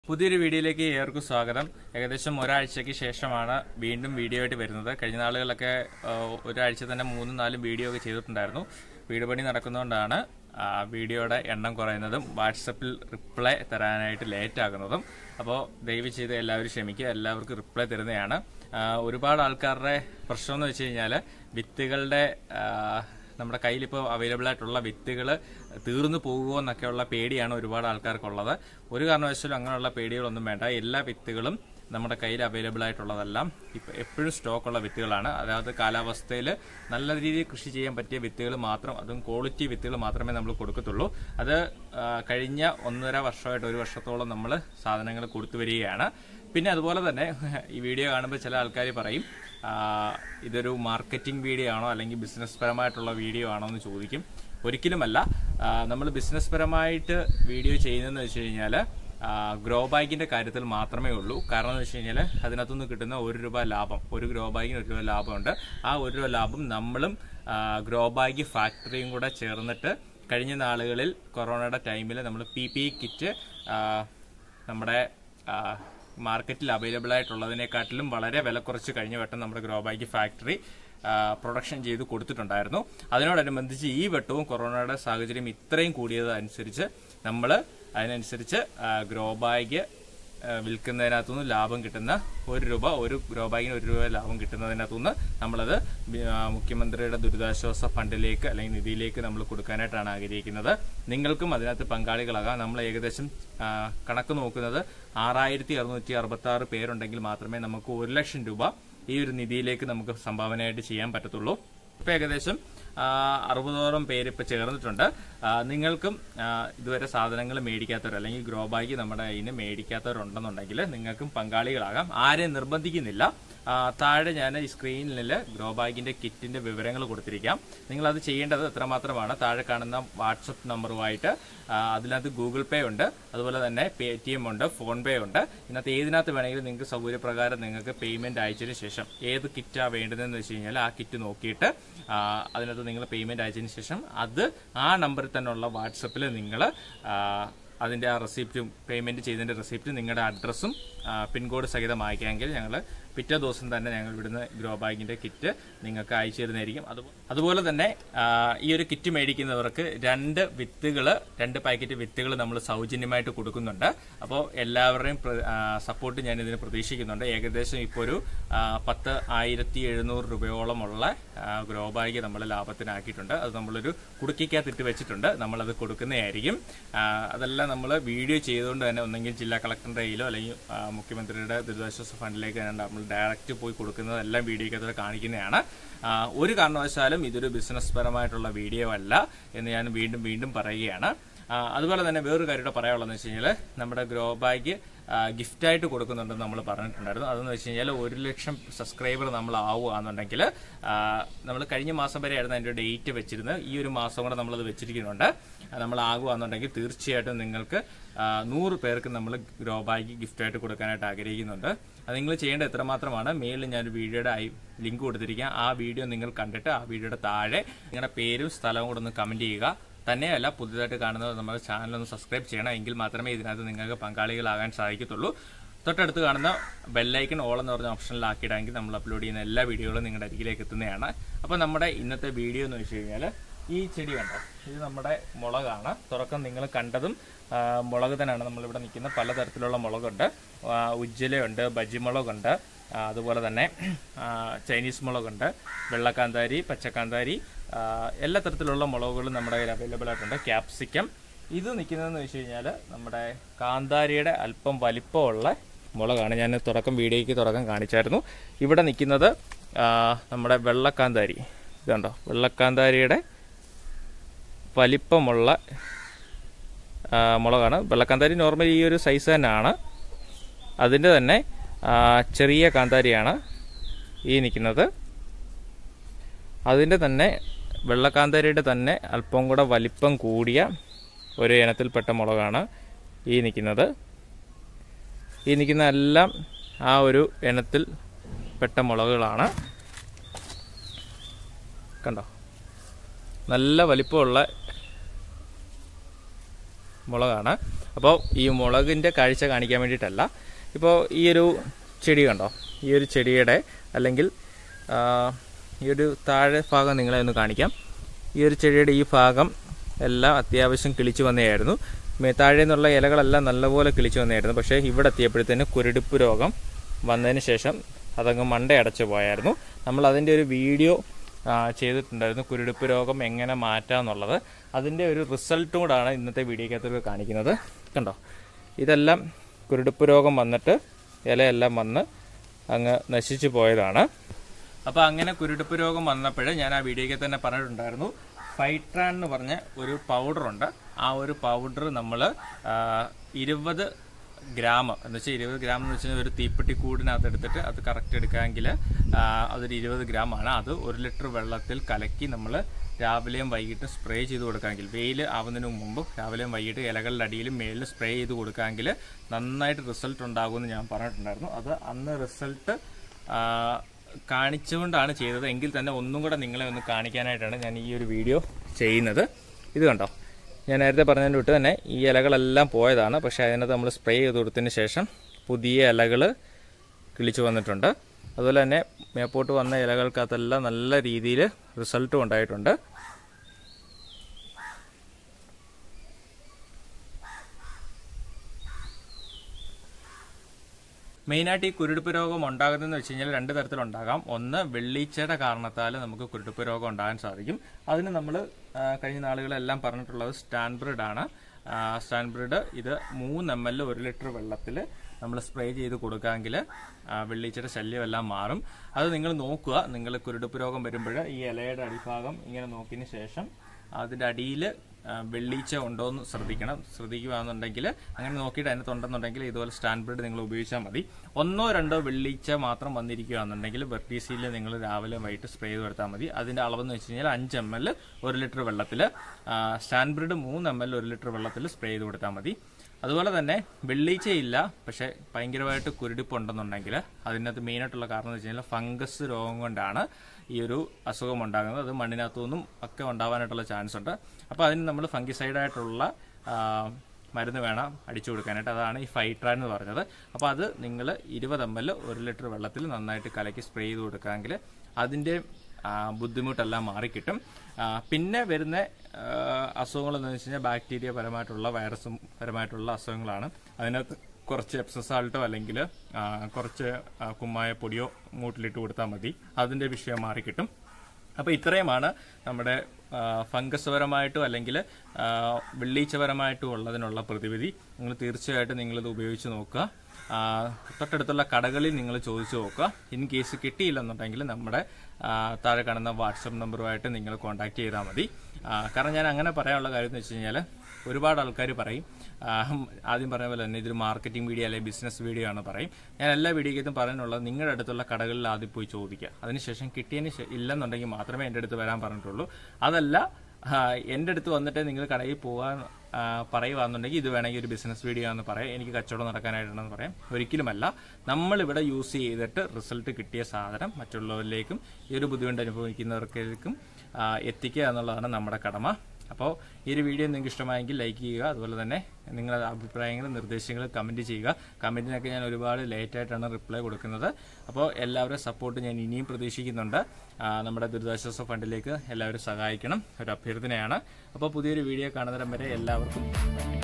പുതിയൊരു വീഡിയോയിലേക്ക് ഏവർക്കും സ്വാഗതം ഏകദേശം ഒരാഴ്ചയ്ക്ക് ശേഷമാണ് വീണ്ടും വീഡിയോ ആയിട്ട് വരുന്നത് കഴിഞ്ഞ നാളുകളിലൊക്കെ ആ, ഒരാഴ്ച തന്നെ മൂന്നും നാലും വീഡിയോ ഒക്കെ ചെയ്തിട്ടുണ്ടായിരുന്നു വീട് പണി നടക്കുന്നതുകൊണ്ടാണ് ആ, വീഡിയോയുടെ എണ്ണം കുറയുന്നതും വാട്സപ്പിൽ റിപ്ലൈ തരാനായിട്ട് ലേറ്റ് ആകുന്നതും അപ്പോൾ ദയവ് ചെയ്ത് എല്ലാവരും ക്ഷമിക്കുക എല്ലാവർക്കും റിപ്ലൈ തരുന്നതാണ് ആ, ഒരുപാട് ആൾക്കാരുടെ പ്രശ്നം എന്ന് വെച്ച് കഴിഞ്ഞാൽ വിത്തുകളുടെ ആ, നമ്മുടെ കയ്യിൽ ഇപ്പോൾ അവൈലബിൾ ആയിട്ടുള്ള വിത്തുകൾ തീർന്നു പോകുമോ എന്നൊക്കെയുള്ള പേടിയാണ് ഒരുപാട് ആൾക്കാർക്കുള്ളത് ഒരു കാരണവശാലും അങ്ങനെയുള്ള പേടികളൊന്നും വേണ്ട എല്ലാ വിത്തുകളും നമ്മുടെ കയ്യിൽ അവൈലബിൾ ആയിട്ടുള്ളതെല്ലാം ഇപ്പം എപ്പോഴും സ്റ്റോക്കുള്ള വിത്തുകളാണ് അതായത് കാലാവസ്ഥയിൽ നല്ല രീതിയിൽ കൃഷി ചെയ്യാൻ പറ്റിയ വിത്തുകൾ മാത്രം അതും ക്വാളിറ്റി വിത്തുകൾ മാത്രമേ നമ്മൾ കൊടുക്കത്തുള്ളൂ അത് ആ, കഴിഞ്ഞ ഒന്നര വർഷമായിട്ട് ഒരു വർഷത്തോളം നമ്മൾ സാധനങ്ങൾ കൊടുത്തു വരികയാണ് പിന്നെ അതുപോലെ തന്നെ ഈ വീഡിയോ കാണുമ്പോൾ ചില ആൾക്കാർ പറയും ആ, ഇതൊരു മാർക്കറ്റിംഗ് വീഡിയോ ആണോ അല്ലെങ്കിൽ ബിസിനസ് പരമായിട്ടുള്ള വീഡിയോ ആണോ എന്ന് ചോദിക്കും ഒരിക്കലുമല്ല നമ്മൾ ബിസിനസ് പരമായിട്ട് വീഡിയോ ചെയ്യുന്നതെന്ന് വെച്ച് കഴിഞ്ഞാൽ ഗ്രോ ബാഗിന്റെ കാര്യത്തിൽ മാത്രമേ ഉള്ളൂ കാരണം എന്ന് വെച്ച് കഴിഞ്ഞാൽ അതിനകത്തുനിന്ന് കിട്ടുന്ന ഒരു രൂപ ലാഭം ഒരു ഗ്രോ ബാഗിന് ഒരു രൂപ ലാഭമുണ്ട് ആ ഒരു രൂപ ലാഭം നമ്മളും ഗ്രോ ബാഗ് ഫാക്ടറിയും കൂടെ ചേർന്നിട്ട് കഴിഞ്ഞ നാളുകളിൽ കൊറോണയുടെ ടൈമിൽ നമ്മൾ പി പി കിറ്റ് നമ്മുടെ ആ, മാർക്കറ്റിൽ അവൈലബിൾ ആയിട്ടുള്ളതിനെക്കാട്ടിലും വളരെ വില കുറച്ച് കഴിഞ്ഞ വട്ടം നമ്മുടെ ഗ്രോ ബാഗ് ഫാക്ടറി ആ, പ്രൊഡക്ഷൻ ചെയ്ത് കൊടുത്തിട്ടുണ്ടായിരുന്നു അതിനോടനുബന്ധിച്ച് ഈ വട്ടവും കൊറോണയുടെ സാഹചര്യം ഇത്രയും കൂടിയത് അനുസരിച്ച് നമ്മൾ അതിനനുസരിച്ച് ആ, ഗ്രോ ബാഗ് ആ, വിൽക്കുന്നതിനകത്തുനിന്ന് ലാഭം കിട്ടുന്ന ഒരു രൂപ ഒരു ഗ്രോ ബാഗിന് ഒരു രൂപ ലാഭം കിട്ടുന്നതിനകത്തുനിന്ന് നമ്മളത് ബി- ആ, മുഖ്യമന്ത്രിയുടെ ദുരിതാശ്വാസ ഫണ്ടിലേക്ക് അല്ലെങ്കിൽ നിധിയിലേക്ക് നമ്മൾ കൊടുക്കാനായിട്ടാണ് ആഗ്രഹിക്കുന്നത് നിങ്ങൾക്കും അതിനകത്ത് പങ്കാളികളാകാം നമ്മൾ ഏകദേശം ആ, കണക്ക് നോക്കുന്നത് ആറായിരത്തി അറുന്നൂറ്റി അറുപത്തി ആറ് പേരുണ്ടെങ്കിൽ മാത്രമേ നമുക്ക് ഒരു ലക്ഷം രൂപ ഈ ഒരു നിധിയിലേക്ക് നമുക്ക് സംഭാവനയായിട്ട് ചെയ്യാൻ പറ്റത്തുള്ളൂ ഇപ്പൊ ഏകദേശം ആ, അറുപതോളം പേര് ഇപ്പൊ ചേർന്നിട്ടുണ്ട് ആ, നിങ്ങൾക്കും ആ, ഇതുവരെ സാധനങ്ങൾ മേടിക്കാത്തവർ അല്ലെങ്കിൽ ഗ്രോ ബാഗ് നമ്മുടെ കയ്യിൽ മേടിക്കാത്തവരുണ്ടെന്നുണ്ടെങ്കിൽ നിങ്ങൾക്കും പങ്കാളികളാകാം ആരെയും നിർബന്ധിക്കുന്നില്ല ആ, താഴെ ഞാൻ ഈ സ്ക്രീനിൽ ഗ്രോ ബാഗിന്റെ കിറ്റിന്റെ വിവരങ്ങൾ കൊടുത്തിരിക്കാം നിങ്ങൾ അത് ചെയ്യേണ്ടത് എത്രമാത്രമാണ് താഴെ കാണുന്ന വാട്സപ്പ് നമ്പറുമായിട്ട് ആ, അതിനകത്ത് ഗൂഗിൾ പേ ഉണ്ട് അതുപോലെ തന്നെ പേ ടി എം ഉണ്ട് ഫോൺ പേ ഉണ്ട് ഇതിനകത്ത് ഏതിനകത്ത് വേണമെങ്കിലും നിങ്ങൾക്ക് സൗകര്യപ്രകാരം നിങ്ങൾക്ക് പേയ്മെന്റ് അയച്ചതിന് ശേഷം ഏത് കിറ്റാണ് വേണ്ടതെന്ന് വെച്ച് കഴിഞ്ഞാൽ ആ കിറ്റ് നോക്കിയിട്ട് ആ, അതിനകത്ത് നിങ്ങൾ പേയ്മെന്റ് അയച്ചതിന് ശേഷം അത് ആ നമ്പറിൽ തന്നെയുള്ള വാട്സപ്പിൽ നിങ്ങൾ അതിന്റെ ആ റെസിപ്റ്റും പേയ്മെന്റ് ചെയ്തതിന്റെ റെസിപ്റ്റ് നിങ്ങളുടെ അഡ്രസ്സും പിൻകോഡ് സഹിതം അയക്കാമെങ്കിൽ ഞങ്ങൾ പിറ്റേ ദിവസം തന്നെ ഞങ്ങൾ ഇവിടുന്ന് ഗ്രോ ബാഗിന്റെ കിറ്റ് നിങ്ങൾക്ക് അയച്ചു തരുന്നതായിരിക്കും അതുപോ- അതുപോലെ തന്നെ ആ, ഈ ഒരു കിറ്റ് മേടിക്കുന്നവർക്ക് രണ്ട് വിത്തുകൾ രണ്ട് പാക്കറ്റ് വിത്തുകൾ നമ്മൾ സൗജന്യമായിട്ട് കൊടുക്കുന്നുണ്ട് അപ്പോൾ എല്ലാവരുടെയും സപ്പോർട്ട് ഞാൻ ഇതിന് പ്രതീക്ഷിക്കുന്നുണ്ട് ഏകദേശം ഇപ്പോൾ ഒരു ആ, പത്ത് ആയിരത്തി എഴുന്നൂറ് രൂപയോളമുള്ള ഗ്രോ ബാഗ് നമ്മൾ ലാഭത്തിനാക്കിയിട്ടുണ്ട് അത് നമ്മളൊരു കുടുക്കിക്കകത്ത് ഇട്ട് വെച്ചിട്ടുണ്ട് നമ്മളത് കൊടുക്കുന്നതായിരിക്കും ആ, അതെല്ലാം നമ്മൾ വീഡിയോ ചെയ്തുകൊണ്ട് തന്നെ ഒന്നെങ്കിൽ ജില്ലാ കളക്ടറുടെ കയ്യിലോ അല്ലെങ്കിൽ ആ, മുഖ്യമന്ത്രിയുടെ ദുരിതാശ്വാസ ഫണ്ടിലേക്ക് തന്നെ നമ്മൾ ഡയറക്റ്റ് പോയി കൊടുക്കുന്നതെല്ലാം വീഡിയോക്കകത്ത് കാണിക്കുന്നതാണ് ആ, ഒരു കാരണവശാലും ഇതൊരു ബിസിനസ് പരമായിട്ടുള്ള വീഡിയോ അല്ല എന്ന് ഞാൻ വീണ്ടും വീണ്ടും പറയുകയാണ് ആ, അതുപോലെ തന്നെ വേറൊരു കാര്യം കൂടെ പറയാനുള്ളതെന്ന് വെച്ച് കഴിഞ്ഞാൽ നമ്മുടെ ഗ്രോ ബാഗ് ഗിഫ്റ്റായിട്ട് കൊടുക്കുന്നുണ്ടെന്ന് നമ്മൾ പറഞ്ഞിട്ടുണ്ടായിരുന്നു അതെന്ന് വെച്ച് കഴിഞ്ഞാൽ ഒരു ലക്ഷം സബ്സ്ക്രൈബർ നമ്മൾ ആവുകയാണെന്നുണ്ടെങ്കിൽ നമ്മൾ കഴിഞ്ഞ മാസം വരെ ആയിരുന്നു അതിൻ്റെ ഡേറ്റ് വെച്ചിരുന്നത് ഈ ഒരു മാസം കൂടെ നമ്മളത് വെച്ചിരിക്കുന്നുണ്ട് നമ്മൾ ആകുകയാണെന്നുണ്ടെങ്കിൽ തീർച്ചയായിട്ടും നിങ്ങൾക്ക് ആ, നൂറ് പേർക്ക് നമ്മൾ ഗ്രോ ബാഗ് ഗിഫ്റ്റായിട്ട് കൊടുക്കാനായിട്ട് ആഗ്രഹിക്കുന്നുണ്ട് അത് നിങ്ങൾ ചെയ്യേണ്ടത് എത്രമാത്രമാണ് മേളിൽ ഞാൻ വീഡിയോയുടെ ഐ ലിങ്ക് കൊടുത്തിരിക്കാം ആ വീഡിയോ നിങ്ങൾ കണ്ടിട്ട് ആ വീഡിയോയുടെ താഴെ നിങ്ങളുടെ പേരും സ്ഥലവും കൂടെ ഒന്ന് കമന്റ് ചെയ്യുക തന്നെയല്ല പുതുതായിട്ട് കാണുന്നത് നമ്മുടെ ചാനൽ ഒന്ന് സബ്സ്ക്രൈബ് ചെയ്യണം എങ്കിൽ മാത്രമേ ഇതിനകത്ത് നിങ്ങൾക്ക് പങ്കാളികളാകാൻ സാധിക്കത്തുള്ളൂ തൊട്ടടുത്ത് കാണുന്ന ബെല്ലൈക്കൺ ഓൾ എന്ന് പറഞ്ഞ ഓപ്ഷനിലാക്കിയിടാമെങ്കിൽ നമ്മൾ അപ്ലോഡ് ചെയ്യുന്ന എല്ലാ വീഡിയോകളും നിങ്ങളുടെ അരികിലേക്ക് എത്തുന്നതാണ് അപ്പോൾ നമ്മുടെ ഇന്നത്തെ വീഡിയോ എന്ന് വെച്ച് കഴിഞ്ഞാൽ ഈ ചെടി കണ്ടോ ഇത് നമ്മുടെ മുളകാണ് തുറക്കം നിങ്ങൾ കണ്ടതും ആ, മുളക് തന്നെയാണ് നമ്മളിവിടെ നിൽക്കുന്ന പലതരത്തിലുള്ള മുളകുണ്ട് ആ, ഉജ്ജ്വലയുണ്ട് ബജിമുളകുണ്ട് ആ, അതുപോലെ തന്നെ ആ, ചൈനീസ് മുളകുണ്ട് വെള്ളക്കാന്താരി പച്ചക്കാന്താരി ആ, എല്ലാ തരത്തിലുള്ള മുളകുകളും നമ്മുടെ കയ്യിൽ അവൈലബിൾ ആയിട്ടുണ്ട് ക്യാപ്സിക്കം ഇത് നിൽക്കുന്നതെന്ന് വെച്ച് കഴിഞ്ഞാൽ നമ്മുടെ കാന്താരിയുടെ അല്പം വലിപ്പമുള്ള മുളകാണ് ഞാൻ തുടക്കം വീഡിയോയ്ക്ക് തുടക്കം കാണിച്ചായിരുന്നു ഇവിടെ നിൽക്കുന്നത് ആ, നമ്മുടെ വെള്ളക്കാന്താരി ഇതുണ്ടോ വെള്ളക്കാന്താരിയുടെ വലിപ്പമുള്ള ആ, മുളകാണ് വെള്ളക്കാന്താരി നോർമലി ഈ ഒരു സൈസ് തന്നെയാണ് അതിൻ്റെ തന്നെ ആ, ചെറിയ കാന്താരിയാണ് ഈ നിൽക്കുന്നത് അതിൻ്റെ തന്നെ വെള്ളക്കാന്താരിയുടെ തന്നെ അല്പം കൂടെ വലിപ്പം കൂടിയ ഒരു ഇനത്തിൽപ്പെട്ട മുളകാണ് ഈ നിൽക്കുന്നത് ഈ നിൽക്കുന്ന എല്ലാം ആ ഒരു ഇനത്തിൽ പെട്ട മുളകുകളാണ് കണ്ടോ നല്ല വലിപ്പമുള്ള മുളകാണ് അപ്പോൾ ഈ മുളകിൻ്റെ കാഴ്ച കാണിക്കാൻ വേണ്ടിയിട്ടല്ല ഇപ്പോൾ ഈ ഒരു ചെടി കണ്ടോ ഈ ഒരു ചെടിയുടെ അല്ലെങ്കിൽ ആ, ഈ ഒരു താഴെ ഭാഗം നിങ്ങളെ ഒന്ന് കാണിക്കാം ഈ ഒരു ചെടിയുടെ ഈ ഭാഗം എല്ലാം അത്യാവശ്യം കിളിച്ചു വന്നതായിരുന്നു മേ- താഴെ നിന്നുള്ള ഇലകളെല്ലാം നല്ലപോലെ കിളിച്ചു വന്നതായിരുന്നു പക്ഷേ ഇവിടെ എത്തിയപ്പോഴത്തേന് കുരുടിപ്പ് രോഗം വന്നതിന് ശേഷം അതങ്ങ് മണ്ട അടച്ചു പോയായിരുന്നു നമ്മൾ അതിൻ്റെ ഒരു വീഡിയോ ആ, ചെയ്തിട്ടുണ്ടായിരുന്നു കുരുടിപ്പ് രോഗം എങ്ങനെ മാറ്റാമെന്നുള്ളത് അതിൻ്റെ ഒരു റിസൾട്ടും കൂടാണ് ഇന്നത്തെ വീഡിയോക്കകത്ത് കാണിക്കുന്നത് കണ്ടോ ഇതെല്ലാം കുരുടിപ്പ് രോഗം വന്നിട്ട് ഇലയെല്ലാം വന്ന് അങ്ങ് നശിച്ചു പോയതാണ് അപ്പോൾ അങ്ങനെ കുരുടിപ്പ് രോഗം വന്നപ്പോൾ ഞാൻ ആ വീഡിയോയ്ക്ക് തന്നെ പറഞ്ഞിട്ടുണ്ടായിരുന്നു ഫൈട്രാൻ എന്ന് പറഞ്ഞ ഒരു പൗഡറുണ്ട് ആ ഒരു പൗഡർ നമ്മൾ ഇരുപത് ഗ്രാം എന്ന് വെച്ചാൽ ഇരുപത് ഗ്രാം എന്ന് വെച്ചാൽ ഒരു തീപ്പെട്ടി കൂടിനകത്ത് എടുത്തിട്ട് അത് കറക്റ്റ് എടുക്കാമെങ്കിൽ അതൊരു ഇരുപത് ഗ്രാം ആണ് അത് ഒരു ലിറ്റർ വെള്ളത്തിൽ കലക്കി നമ്മൾ രാവിലെയും വൈകിട്ട് സ്പ്രേ ചെയ്ത് കൊടുക്കാമെങ്കിൽ വെയിൽ ആവുന്നതിന് മുമ്പ് രാവിലെയും വൈകിട്ട് ഇലകളുടെ അടിയിലും മേലിലും സ്പ്രേ ചെയ്ത് കൊടുക്കാമെങ്കിൽ നന്നായിട്ട് റിസൾട്ട് ഉണ്ടാകുമെന്ന് ഞാൻ പറഞ്ഞിട്ടുണ്ടായിരുന്നു അത് അന്ന് റിസൾട്ട് കാണിച്ചുകൊണ്ടാണ് ചെയ്തത് എങ്കിൽ തന്നെ ഒന്നും കൂടെ നിങ്ങളെ ഒന്ന് കാണിക്കാനായിട്ടാണ് ഞാൻ ഈ ഒരു വീഡിയോ ചെയ്യുന്നത് ഇത് കണ്ടോ ഞാൻ നേരത്തെ പറഞ്ഞതിൻ്റെ വിട്ട് തന്നെ ഈ ഇലകളെല്ലാം പോയതാണ് പക്ഷേ അതിനകത്ത് നമ്മൾ സ്പ്രേ ചെയ്ത് കൊടുത്തതിന് ശേഷം പുതിയ ഇലകൾ കിളിച്ചു വന്നിട്ടുണ്ട് അതുപോലെ തന്നെ മേപ്പോട്ട് വന്ന ഇലകൾക്കകത്തെല്ലാം നല്ല രീതിയിൽ റിസൾട്ടും ഉണ്ടായിട്ടുണ്ട് മെയിനായിട്ട് ഈ കുരുടിപ്പ് രോഗം ഉണ്ടാകുന്നതെന്ന് വെച്ച് കഴിഞ്ഞാൽ രണ്ട് തരത്തിലുണ്ടാകാം ഒന്ന് വെള്ളീച്ചയുടെ കാരണത്താൽ നമുക്ക് കുരുടിപ്പ് രോഗം ഉണ്ടാകാൻ സാധിക്കും അതിന് നമ്മൾ കഴിഞ്ഞ നാളുകളെല്ലാം പറഞ്ഞിട്ടുള്ളത് സ്റ്റാൻബ്രിഡ് ആണ് സ്റ്റാൻബ്രിഡ് ഇത് മൂന്ന് എം എൽ ഒരു ലിറ്റർ വെള്ളത്തിൽ നമ്മൾ സ്പ്രേ ചെയ്ത് കൊടുക്കാമെങ്കിൽ വെള്ളീച്ചയുടെ ശല്യം എല്ലാം മാറും അത് നിങ്ങൾ നോക്കുക നിങ്ങൾ കുരുടിപ്പ് രോഗം വരുമ്പോൾ ഈ ഇലയുടെ അടിഭാഗം ഇങ്ങനെ നോക്കിയതിന് ശേഷം അതിൻ്റെ അടിയിൽ വെള്ളീച്ച ഉണ്ടോ എന്ന് ശ്രദ്ധിക്കണം ശ്രദ്ധിക്കുകയാണെന്നുണ്ടെങ്കിൽ അങ്ങനെ നോക്കിയിട്ട് അതിനകത്തുണ്ടെന്നുണ്ടെങ്കിൽ ഇതുപോലെ സ്റ്റാൻഡ് ബ്രിഡ് നിങ്ങൾ ഉപയോഗിച്ചാൽ മതി ഒന്നോ രണ്ടോ വെള്ളീച്ച മാത്രം വന്നിരിക്കുകയാണെന്നുണ്ടെങ്കിൽ വെർട്ടീസിയിൽ നിങ്ങൾ രാവിലെ വൈകിട്ട് സ്പ്രേ ചെയ്ത് കൊടുത്താൽ മതി അതിൻ്റെ അളവെന്ന് വെച്ച് കഴിഞ്ഞാൽ അഞ്ച് എം എൽ ഒരു ലിറ്റർ വെള്ളത്തിൽ സ്റ്റാൻഡ് ബ്രിഡ് മൂന്ന് എം എൽ ഒരു ലിറ്റർ വെള്ളത്തിൽ സ്പ്രേ ചെയ്ത് കൊടുത്താൽ മതി അതുപോലെ തന്നെ വെള്ളീച്ചയില്ല പക്ഷേ ഭയങ്കരമായിട്ട് കുരുടിപ്പുണ്ടെന്നുണ്ടെങ്കിൽ അതിനകത്ത് മെയിനായിട്ടുള്ള കാരണം എന്ന് വെച്ച് കഴിഞ്ഞാൽ ഫംഗസ് രോഗം കൊണ്ടാണ് ഈ ഒരു അസുഖം ഉണ്ടാകുന്നത് അത് മണ്ണിനകത്തു നിന്നും ഒക്കെ ഉണ്ടാവാനായിട്ടുള്ള ചാൻസ് ഉണ്ട് അപ്പോൾ അതിന് നമ്മൾ ഫംഗിസൈഡായിട്ടുള്ള മരുന്ന് വേണം അടിച്ചു കൊടുക്കാനായിട്ട് അതാണ് ഈ ഫൈട്രാൻ എന്ന് പറഞ്ഞത് അപ്പോൾ അത് നിങ്ങൾ ഇരുപത് എം എൽ ഒരു ലിറ്റർ വെള്ളത്തിൽ നന്നായിട്ട് കലക്കി സ്പ്രേ ചെയ്ത് കൊടുക്കാമെങ്കിൽ അതിൻ്റെ ബുദ്ധിമുട്ടെല്ലാം മാറിക്കിട്ടും പിന്നെ വരുന്ന അസുഖങ്ങൾ എന്ന് വെച്ച് കഴിഞ്ഞാൽ ബാക്ടീരിയ പരമായിട്ടുള്ള വൈറസും പരമായിട്ടുള്ള അസുഖങ്ങളാണ് അതിനകത്ത് കുറച്ച് എപ്സസാൾട്ടോ അല്ലെങ്കിൽ കുറച്ച് കുമ്മായ പൊടിയോ മൂട്ടിലിട്ട് കൊടുത്താൽ മതി അതിൻ്റെ വിഷയം മാറിക്കിട്ടും അപ്പോൾ ഇത്രയുമാണ് നമ്മുടെ ഫംഗസ് പരമായിട്ടും അല്ലെങ്കിൽ വെള്ളീച്ചപരമായിട്ടും ഉള്ളതിനുള്ള പ്രതിവിധി നിങ്ങൾ തീർച്ചയായിട്ടും നിങ്ങളിത് ഉപയോഗിച്ച് നോക്കുക തൊട്ടടുത്തുള്ള കടകളിൽ നിങ്ങൾ ചോദിച്ചു നോക്കുക ഇൻ കേസ് കിട്ടിയില്ലെന്നുണ്ടെങ്കിൽ നമ്മുടെ താഴെ കാണുന്ന വാട്സപ്പ് നമ്പറുമായിട്ട് നിങ്ങൾ കോൺടാക്ട് ചെയ്താൽ മതി കാരണം ഞാൻ അങ്ങനെ പറയാനുള്ള കാര്യം എന്ന് വെച്ച് കഴിഞ്ഞാൽ ഒരുപാട് ആൾക്കാർ പറയും ആദ്യം പറഞ്ഞ പോലെ തന്നെ ഇതൊരു മാർക്കറ്റിംഗ് വീഡിയോ അല്ലെങ്കിൽ ബിസിനസ് വീഡിയോ ആണ് പറയും ഞാൻ എല്ലാ വീഡിയോയ്ക്കും പറയാനുള്ളത് നിങ്ങളുടെ അടുത്തുള്ള കടകളിൽ ആദ്യം പോയി ചോദിക്കുക അതിനുശേഷം കിട്ടിയതിന് ഇല്ലെന്നുണ്ടെങ്കിൽ മാത്രമേ എൻ്റെ അടുത്ത് വരാൻ പറഞ്ഞിട്ടുള്ളൂ അതല്ല എൻ്റെ അടുത്ത് വന്നിട്ട് നിങ്ങൾ കടയിൽ പോകാൻ പറയുകയാണെന്നുണ്ടെങ്കിൽ ഇത് വേണമെങ്കിൽ ഒരു ബിസിനസ് വീഡിയോ ആണെന്ന് പറയാം എനിക്ക് കച്ചവടം നടക്കാനായിട്ടുണ്ടെന്ന് പറയാം ഒരിക്കലുമല്ല നമ്മളിവിടെ യൂസ് ചെയ്തിട്ട് റിസൾട്ട് കിട്ടിയ സാധനം മറ്റുള്ളവരിലേക്കും ഈ ഒരു ബുദ്ധിമുട്ട് അനുഭവിക്കുന്നവർക്കും എത്തിക്കുക എന്നുള്ളതാണ് നമ്മുടെ കടമ അപ്പോൾ ഈ ഒരു വീഡിയോ നിങ്ങൾക്ക് ഇഷ്ടമായെങ്കിൽ ലൈക്ക് ചെയ്യുക അതുപോലെ തന്നെ നിങ്ങളുടെ അഭിപ്രായങ്ങൾ നിർദ്ദേശങ്ങൾ കമൻറ്റ് ചെയ്യുക കമൻറ്റിനൊക്കെ ഞാൻ ഒരുപാട് ലേറ്റ് ആയിട്ടാണ് റിപ്ലൈ കൊടുക്കുന്നത് അപ്പോൾ എല്ലാവരും സപ്പോർട്ട് ഞാൻ ഇനിയും പ്രതീക്ഷിക്കുന്നുണ്ട് നമ്മുടെ ദുരിതാശ്വാസ ഫണ്ടിലേക്ക് എല്ലാവരും സഹായിക്കണം ഒരു അഭ്യർത്ഥനയാണ് അപ്പോൾ പുതിയൊരു വീഡിയോ കാണുന്നതിരം വരെ എല്ലാവർക്കും